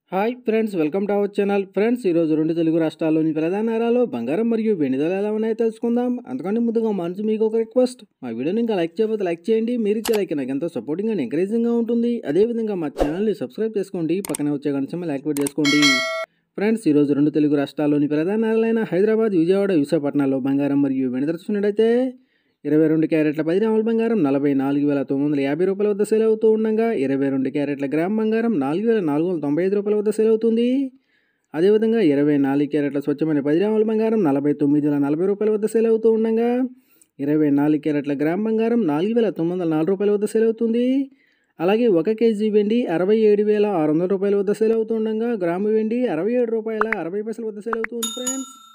hi friends welcome to our channel friends ఈరోజు రెండు తెలుగు రాష్ట్రాల్లోని ప్రధాన నగరాల్లో బంగారం మరియు వెండి ధరలు ఎలా ఉన్నాయో తెలుసుకుందాం అందుకని ముందుగా మనసు మీకు ఒక రిక్వెస్ట్ మా వీడియోని ఇంకా లైక్ చేయకపోతే లైక్ చేయండి మీరు ఇచ్చే లైక్ నాకు ఎంతో సపోర్టింగ్ అండ్ ఎంకరేజింగ్గా ఉంటుంది అదేవిధంగా మా ఛానల్ని సబ్స్క్రైబ్ చేసుకోండి పక్కనే వచ్చే గంట సింబల్ యాక్టివేట్ చేసుకోండి ఫ్రెండ్స్ ఈరోజు రెండు తెలుగు రాష్ట్రాల్లోని ప్రధాన నగరాలైన హైదరాబాద్ విజయవాడ విశాఖపట్నాల్లో బంగారం మరియు వెండి ధర చూసినట్టయితే ఇరవై రెండు క్యారెట్ల పది గ్రాముల బంగారం నలభై నాలుగు వేల తొమ్మిది వందల యాభై రూపాయల వద్ద సేల్ అవుతూ ఉండగా ఇరవై రెండు క్యారెట్ల గ్రామ్ బంగారం నాలుగు వేల నాలుగు వందల తొంభై ఐదు రూపాయల వద్ద సేల్ అవుతుంది అదేవిధంగా ఇరవై నాలుగు క్యారెట్ల స్వచ్ఛమైన పది గ్రాముల బంగారం నలభై తొమ్మిది వేల నలభై రూపాయల వద్ద సేల్ అవుతూ ఉండగా ఇరవై నాలుగు క్యారెట్ల గ్రామ్ బంగారం నాలుగు వేల తొమ్మిది వందల నాలుగు రూపాయల వద్ద సేల్ అవుతుంది అలాగే ఒక కేజీ వెండి అరవై ఏడు వేల ఆరు వందల రూపాయల వద్ద సేల్ అవుతుండగా గ్రాము వెండి అరవై ఏడు రూపాయల అరవై పైసల వద్ద సేల్ అవుతుంది ఫ్రెండ్స్